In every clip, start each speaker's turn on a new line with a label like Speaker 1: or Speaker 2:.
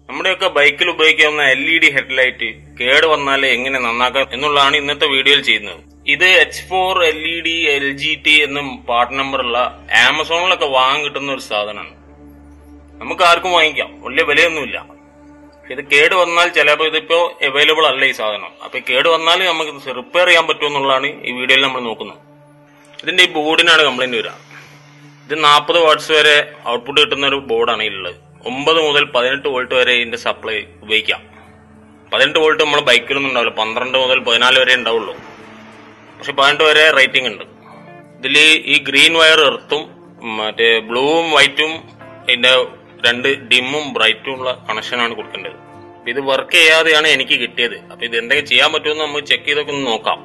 Speaker 1: നമ്മുടെയൊക്കെ ബൈക്കിൽ ഉപയോഗിക്കാവുന്ന എൽ ഇ ഡി ഹെഡ്ലൈറ്റ് കേട് വന്നാൽ എങ്ങനെ നന്നാക്കാം എന്നുള്ളതാണ് ഇന്നത്തെ വീഡിയോയിൽ ചെയ്യുന്നത് ഇത് H four L E D L G T എന്നും പാർട്ട് നമ്പറുള്ള ആമസോണിലൊക്കെ വാങ്ങാൻ കിട്ടുന്ന ഒരു സാധനമാണ് നമുക്ക് ആർക്കും വാങ്ങിക്കാം വലിയ വിലയൊന്നുമില്ല ഇത് കേട് വന്നാൽ ചിലപ്പോൾ ഇതിപ്പോ അവൈലബിൾ അല്ല ഈ സാധനം അപ്പൊ ഈ കേട് വന്നാൽ നമുക്ക് റിപ്പയർ ചെയ്യാൻ പറ്റുമെന്നുള്ളതാണ് ഈ വീഡിയോയിൽ നമ്മൾ നോക്കുന്നത് ഇതിന്റെ ഈ ബോർഡിനാണ് കംപ്ലൈന്റ് വരിക ഇത് നാൽപ്പത് വാട്ട്സ് വരെ ഔട്ട്പുട്ട് കിട്ടുന്ന ഒരു ബോർഡാണ് ഇതിലുള്ളത് ഒമ്പത് മുതൽ പതിനെട്ട് വോൾട്ട് വരെ ഇതിന്റെ സപ്ലൈ ഉപയോഗിക്കാം പതിനെട്ട് വോൾട്ട് നമ്മൾ ബൈക്കിലൊന്നും ഉണ്ടാവില്ല പന്ത്രണ്ട് മുതൽ പതിനാല് വരെ ഉണ്ടാവുള്ളൂ പക്ഷെ പതിനെട്ട് വരെ റേറ്റിംഗ് ഉണ്ട് ഇതിൽ ഈ ഗ്രീൻ വയർ എർത്തും മറ്റേ ബ്ലൂവും വൈറ്റും ഇതിന്റെ രണ്ട് ഡിമ്മും ബ്രൈറ്റും ഉള്ള കണക്ഷനാണ് കൊടുക്കേണ്ടത് അപ്പൊ ഇത് വർക്ക് ചെയ്യാതെയാണ് എനിക്ക് കിട്ടിയത് അപ്പൊ ഇത് എന്തെങ്കിലും ചെയ്യാൻ പറ്റുമെന്ന് നമുക്ക് ചെക്ക് ചെയ്തൊക്കെ ഒന്ന് നോക്കാം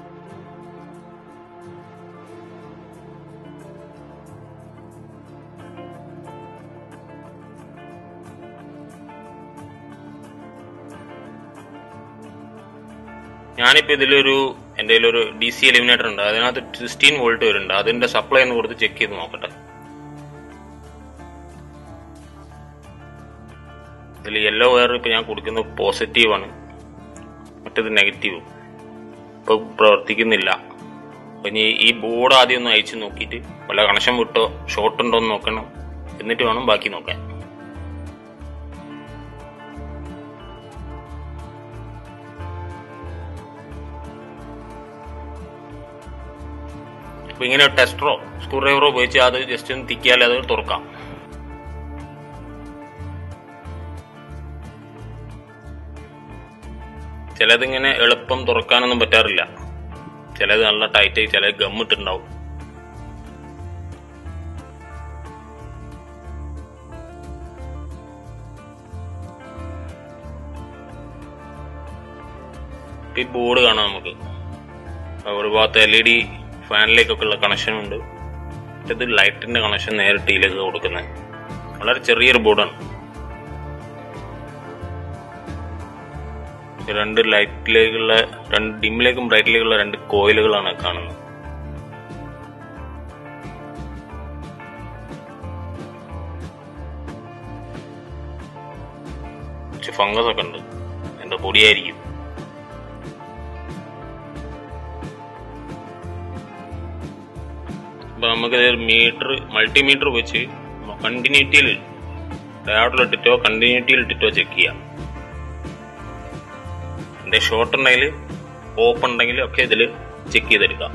Speaker 1: ഞാനിപ്പോ ഇതിലൊരു എന്റെ ഒരു ഡി സി എലിമിനേറ്റർ ഉണ്ട് അതിനകത്ത് സിക്സ്റ്റീൻ വോൾട്ട് വരുന്നുണ്ട് അതിന്റെ സപ്ലൈ ഒന്ന് കൊടുത്ത് ചെക്ക് ചെയ്ത് നോക്കട്ടെ ഇതിൽ യെല്ലോ വയർ ഇപ്പൊ ഞാൻ കൊടുക്കുന്നത് പോസിറ്റീവ് ആണ് മറ്റേത് നെഗറ്റീവ് ഇപ്പൊ പ്രവർത്തിക്കുന്നില്ല അപ്പൊ ഇനി ഈ ബോർഡ് ആദ്യം ഒന്ന് അയച്ചു നോക്കിയിട്ട് വല്ല കണക്ഷൻ വിട്ടോ ഷോർട്ട് ഉണ്ടോ എന്ന് നോക്കണം എന്നിട്ട് വേണം ബാക്കി നോക്കാൻ അപ്പൊ ഇങ്ങനെ ടെസ്റ്ററോ സ്ക്രൂ ഡ്രൈവറോ ഉപയോഗിച്ച് അത് ജസ്റ്റ് ഒന്ന് തിക്കിയാൽ അത് തുറക്കാം ചിലതിങ്ങനെ എളുപ്പം തുറക്കാനൊന്നും പറ്റാറില്ല ചിലത് നല്ല ടൈറ്റ് ചില ഗമ്മിട്ടുണ്ടാവും ഈ ബോർഡ് കാണാം നമുക്ക് ഒരു ഭാഗത്ത് എൽ ഇ ഡി ഫാനിലേക്കൊക്കെ ഉള്ള കണക്ഷൻ ഉണ്ട് ഇത് ലൈറ്റിന്റെ കണക്ഷൻ നേരിട്ട് ഇതിലേക്ക് കൊടുക്കുന്നത് വളരെ ചെറിയൊരു ബോർഡാണ് രണ്ട് ലൈറ്റിലേക്കുള്ള രണ്ട് ഡിമ്മിലേക്കും ബ്രൈറ്റിലേക്കുള്ള രണ്ട് കോയിലുകളാണ് കാണുന്നത് ഫംഗസ് ഒക്കെ ഉണ്ട് എന്താ പൊടിയായിരിക്കും അപ്പൊ നമുക്ക് മീറ്റർ മൾട്ടിമീറ്റർ വെച്ച് കണ്ടിന്യൂറ്റിയിൽ ഡയോഡിലിട്ടിട്ടോ കണ്ടിന്യൂറ്റിയിൽ ഇട്ടിട്ടോ ചെക്ക് ചെയ്യാം എന്റെ ഷോർട്ട് ഉണ്ടെങ്കിൽ ഓപ്പൺ ഉണ്ടെങ്കിൽ ഒക്കെ ഇതിൽ ചെക്ക് ചെയ്തെടുക്കാം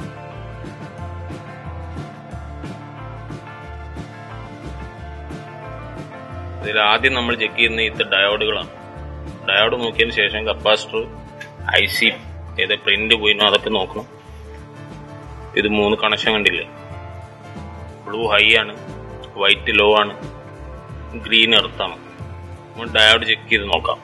Speaker 1: ഇതിൽ ആദ്യം നമ്മൾ ചെക്ക് ചെയ്യുന്ന ഇത് ഡയോഡുകളാണ് ഡയോഡ് നോക്കിയതിന് ശേഷം കപ്പാസിറ്റർ ഐ സി ഏത് പ്രിന്റ് പോയിനോ അതൊക്കെ നോക്കണം ഇത് മൂന്ന് കണക്ഷൻ കണ്ടില്ലേ ബ്ലൂ ഹൈ ആണ് വൈറ്റ് ലോ ആണ് ഗ്രീൻ എർത്താണ് നമ്മൾ ഡയോഡ് ചെക്ക് ചെയ്ത് നോക്കാം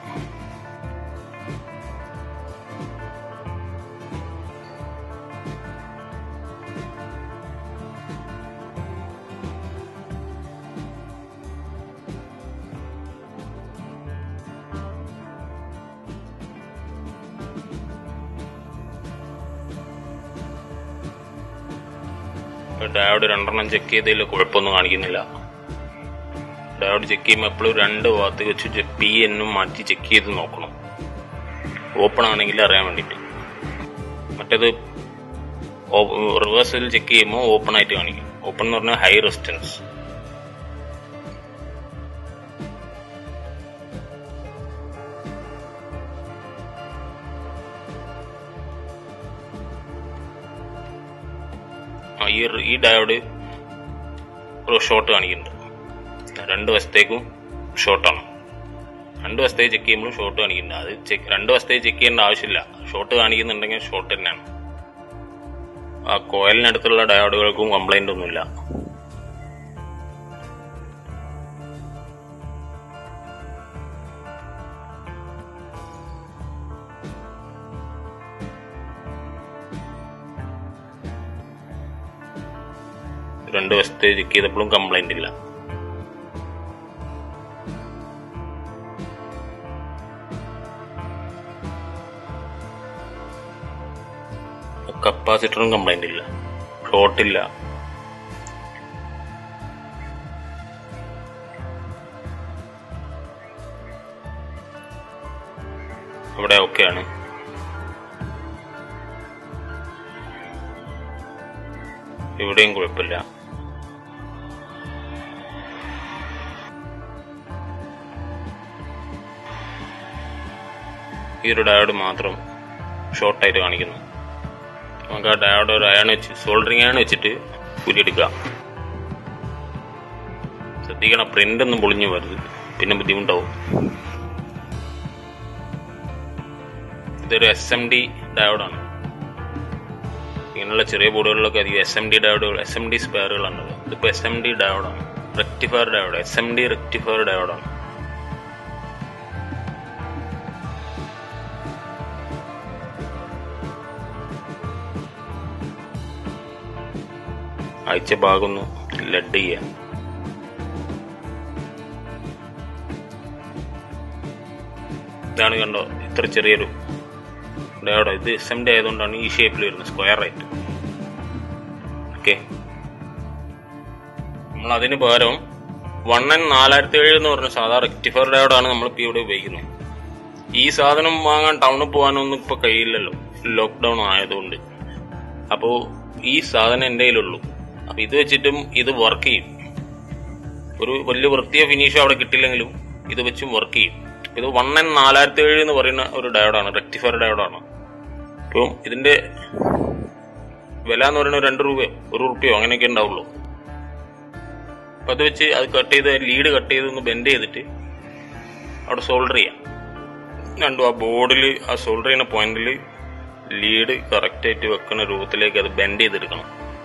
Speaker 1: ഡയോഡ് രണ്ടെണ്ണം ചെക്ക് ചെയ്തതിൽ കുഴപ്പമൊന്നും കാണിക്കുന്നില്ല ഡയോഡ് ചെക്ക് ചെയ്യുമ്പോൾ എപ്പോഴും രണ്ട് ഭാഗത്ത് വെച്ച് പി എന്നും മാറ്റി ചെക്ക് ചെയ്ത് നോക്കണം ഓപ്പൺ ആണെങ്കിൽ അറിയാൻ വേണ്ടിയിട്ട് മറ്റേത് റിവേഴ്സിൽ ചെക്ക് ചെയ്യുമ്പോൾ ഓപ്പൺ ആയിട്ട് കാണിക്കും ഓപ്പൺ എന്ന് പറഞ്ഞാൽ ഹൈ റെസിസ്റ്റൻസ് ഈ ഈ ഡയോഡ് ഒരു ഷോർട്ട് കാണിക്കുന്നുണ്ട് രണ്ട് വശത്തേക്കും ഷോർട്ടാണ് രണ്ട് വശത്തേക്ക് ചെക്ക് ചെയ്യുമ്പോഴും ഷോർട്ട് കാണിക്കുന്നുണ്ട് അത് ചെക്ക് രണ്ട് വശത്തേക്ക് ചെക്ക് ചെയ്യേണ്ട ആവശ്യമില്ല ഷോർട്ട് കാണിക്കുന്നുണ്ടെങ്കിൽ ഷോർട്ട് തന്നെയാണ് ആ കോയലിനടുത്തുള്ള ഡയോഡുകൾക്കും കംപ്ലൈന്റ് ഒന്നുമില്ല രണ്ട് വശത്തെ ചെക്ക് ചെയ്തപ്പോഴും കംപ്ലൈന്റ് ഇല്ല കപ്പാസിറ്ററും കംപ്ലൈന്റ് ഇല്ല ഷോർട്ട് ഇല്ല അവിടെ ഓക്കെയാണ് ഇവിടെയും കുഴപ്പമില്ല ഈ ഒരു ഡയോഡ് മാത്രം ഷോർട്ടായിട്ട് കാണിക്കുന്നു നമുക്ക് ആ ഡയോഡ് ഒരു അയൺ വെച്ച് സോൾഡറിങ് അയൺ വെച്ചിട്ട് കുരിയെടുക്കാം ശ്രദ്ധിക്കണം പ്രിന്റ് ഒന്നും പൊളിഞ്ഞു വരുത് പിന്നെ ബുദ്ധിമുട്ടാവും ഇതൊരു എസ് എം ഡി ഡയോഡാണ് ഇങ്ങനെയുള്ള ചെറിയ ബോർഡുകളിലൊക്കെ അധികം എസ് എം ഡി ഡയോഡുകൾ എസ് എം ഡി സ്പെയറുകളാണ് ഇതിപ്പോൾ എസ് എം ഡി ഡയോഡാണ് rectifier diode S M D rectifier ഡയോഡാണ് അയച്ച ഭാഗം ഒന്ന് ലഡ് ചെയ്യാം ഇതാണ് കണ്ടോ ഇത്ര ചെറിയൊരു ഡയോഡ് ഇത് എസ് എം ഡി ആയതുകൊണ്ടാണ് ഈ ഷേപ്പിൽ വരുന്നത് സ്ക്വയർ ആയിട്ട് ഓക്കെ നമ്മൾ അതിന് പകരം വൺ എൻ നാലായിരത്തി ഏഴ് എന്ന് പറഞ്ഞ സാധാ റെക്ടിഫയർ ഡയോഡാണ് നമ്മൾ ഇപ്പോൾ ഇവിടെ ഉപയോഗിക്കുന്നത് ഈ സാധനം വാങ്ങാൻ ടൗണിൽ പോകാനൊന്നും ഇപ്പൊ കഴിയില്ലല്ലോ ലോക്ക്ഡൌൺ ആയതുകൊണ്ട് അപ്പോ ഈ സാധനം എൻ്റെ കയ്യിലുള്ളൂ അപ്പൊ ഇത് വെച്ചിട്ടും ഇത് വർക്ക് ചെയ്യും ഒരു വലിയ വൃത്തിയോ ഫിനിഷോ അവിടെ കിട്ടില്ലെങ്കിലും ഇത് വെച്ചും വർക്ക് ചെയ്യും ഇത് വൺ എൻ നാലായിരത്തി ഏഴ് എന്ന് പറയുന്ന ഒരു ഡയോഡാണ് റെക്ടിഫയർ ഡയോഡാണ് അപ്പം ഇതിന്റെ വില എന്ന് പറയുന്നത് രണ്ട് രൂപയോ ഒരു റുപ്യോ അങ്ങനെയൊക്കെ ഉണ്ടാവുള്ളൂ അപ്പൊ അത് വെച്ച് അത് കട്ട് ചെയ്ത് ലീഡ് കട്ട് ചെയ്ത് ഒന്ന് ബെൻഡ് ചെയ്തിട്ട് അവിടെ സോൾഡർ ചെയ്യാം രണ്ടും ആ ബോർഡിൽ ആ സോൾഡർ ചെയ്യുന്ന പോയിന്റിൽ ലീഡ് കറക്റ്റ് ആയിട്ട് വെക്കുന്ന രൂപത്തിലേക്ക് അത് ബെൻഡ് ചെയ്തെടുക്കണം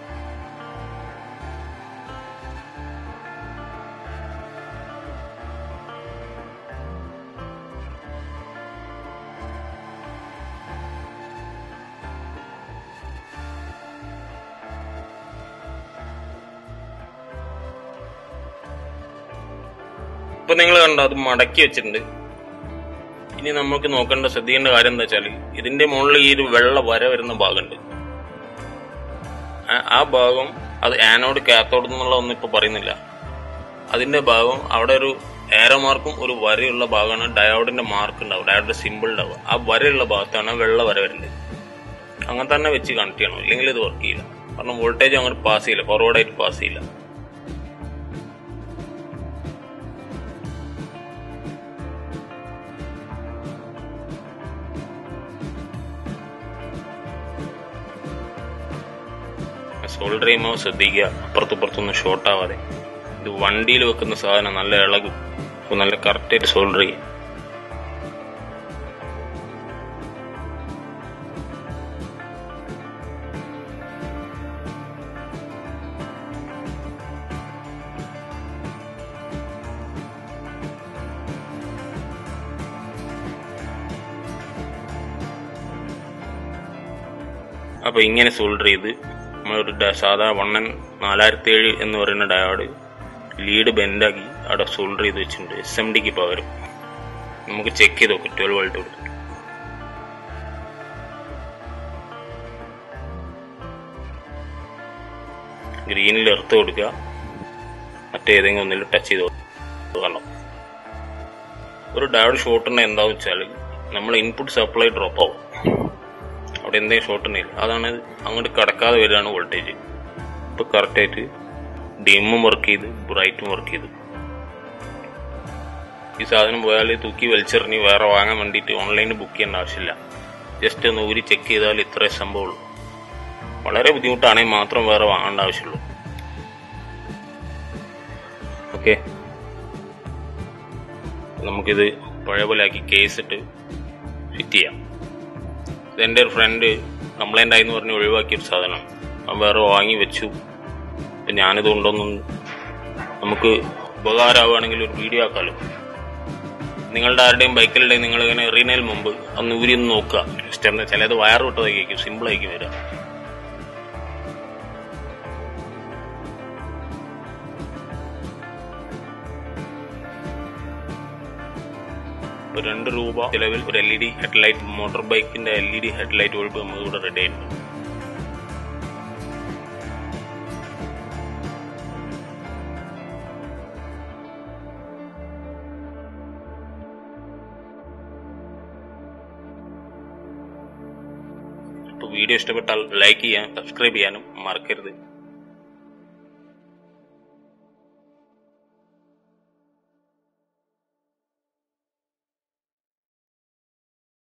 Speaker 1: ഇപ്പൊ നിങ്ങൾ കണ്ടോ അത് മടക്കി വെച്ചിട്ടുണ്ട് ഇനി നമുക്ക് നോക്കേണ്ട ശ്രദ്ധിക്കേണ്ട കാര്യം എന്താ വെച്ചാൽ ഇതിന്റെ മുകളിൽ ഈ ഒരു വെള്ള വര വരുന്ന ഭാഗമുണ്ട് ആ- ആ ഭാഗം അത് ആനോഡ് കാത്തോഡ് എന്നുള്ള ഒന്നും ഇപ്പൊ പറയുന്നില്ല അതിന്റെ ഭാഗം അവിടെ ഒരു ഏറോ മാർക്കും ഒരു വരയുള്ള ഭാഗമാണ് ഡയോഡിന്റെ മാർക്ക് ഉണ്ടാവും ഡയോഡിന്റെ സിമ്പിൾ ഉണ്ടാവുക ആ വരയുള്ള ഭാഗത്താണ് വെള്ള വര വരുന്നത് അങ്ങനെ തന്നെ വെച്ച് കണക്ട് ചെയ്യണം ഇല്ലെങ്കിൽ ഇത് വർക്ക് ചെയ്യില്ല കാരണം വോൾട്ടേജ് അങ്ങോട്ട് പാസ് ചെയ്യില്ല ഫോർവേഡായിട്ട് പാസ് ചെയ്യില്ല സോൾഡർ ചെയ്യുമ്പോൾ ശ്രദ്ധിക്കുക അപ്പുറത്തും ഇപ്പുറത്തൊന്നും ഷോർട്ട് ആവാതെ ഇത് വണ്ടിയിൽ വെക്കുന്ന സാധനം നല്ല ഇളകും അപ്പൊ നല്ല കറക്റ്റായിട്ട് സോൾഡർ ചെയ്യും അപ്പൊ ഇങ്ങനെ സോൾഡർ ചെയ്ത് നമ്മളൊരു ഡ- സാധാ വണ്ണൻ നാലായിരത്തി ഏഴ് എന്ന് പറയുന്ന ഡയോഡ് ലീഡ് ബെൻഡാക്കി അവിടെ സോൾഡർ ചെയ്ത് വെച്ചിട്ടുണ്ട് എസ് എം ഡിക്ക് പകരം നമുക്ക് ചെക്ക് ചെയ്ത് നോക്കാം ട്വൽവ് വോൾട്ട് കൊടുത്ത് ഗ്രീനിൽ എർത്ത് കൊടുക്കുക മറ്റേതെങ്കിലും ഒന്നിൽ ടച്ച് ചെയ്ത് കൊടുക്കണം ഒരു ഡയോഡ് ഷോർട്ടിന് എന്താന്ന് വെച്ചാൽ നമ്മൾ ഇൻപുട്ട് സപ്ലൈ ഡ്രോപ്പ് ആവും അവിടെ എന്തെങ്കിലും ഷോർട്ട് ഉണ്ടെങ്കിൽ അതാണ് അങ്ങോട്ട് കടക്കാതെ വരികയാണ് വോൾട്ടേജ് ഇപ്പൊ കറക്റ്റ് ആയിട്ട് ഡിമ്മും വർക്ക് ചെയ്ത് ബ്രൈറ്റും വർക്ക് ചെയ്തു ഈ സാധനം പോയാൽ തൂക്കി വലിച്ചെറിഞ്ഞ് വേറെ വാങ്ങാൻ വേണ്ടിയിട്ട് ഓൺലൈനിൽ ബുക്ക് ചെയ്യേണ്ട ആവശ്യമില്ല ജസ്റ്റ് ഒന്ന് ഊരി ചെക്ക് ചെയ്താൽ ഇത്രേ സംഭവമുള്ളൂ വളരെ ബുദ്ധിമുട്ടാണെങ്കിൽ മാത്രം വേറെ വാങ്ങേണ്ട ആവശ്യമുള്ളൂ ഓക്കെ നമുക്കിത് പഴയ പോലെ ആക്കി കേസ് ഇട്ട് ഫിറ്റ് ചെയ്യാം ഇതെന്റെ ഒരു ഫ്രണ്ട് കംപ്ലൈന്റ് ആയി എന്ന് പറഞ്ഞ് ഒഴിവാക്കിയ ഒരു സാധനമാണ് അവൻ വേറെ വാങ്ങി വെച്ചു അപ്പൊ ഞാനിത് കൊണ്ടൊന്നും നമുക്ക് ഉപകാരമാവുകയാണെങ്കിൽ ഒരു വീഡിയോ ആക്കാലോ നിങ്ങളുടെ ആരുടെയും ബൈക്കിലുണ്ടെങ്കിൽ നിങ്ങൾ ഇങ്ങനെ എറിയുന്നതിന് മുമ്പ് ഒന്ന് ഊരി ഒന്ന് നോക്കുക ജസ്റ്റ് എന്താ ചിലത് വയർ വിട്ടതായിരിക്കും സിമ്പിൾ ആയിരിക്കും വരിക ഒരു രണ്ട് രൂപ ചിലവിൽ ഒരു L E D headlight motor ബൈക്കിന്റെ L E D headlight bulb നമുക്ക് ഇവിടെ റെഡി ആയിട്ടുണ്ട് അപ്പോൾ വീഡിയോ ഇഷ്ടപ്പെട്ടാൽ ലൈക്ക് ചെയ്യാനും സബ്സ്ക്രൈബ് ചെയ്യാനും മറക്കരുത്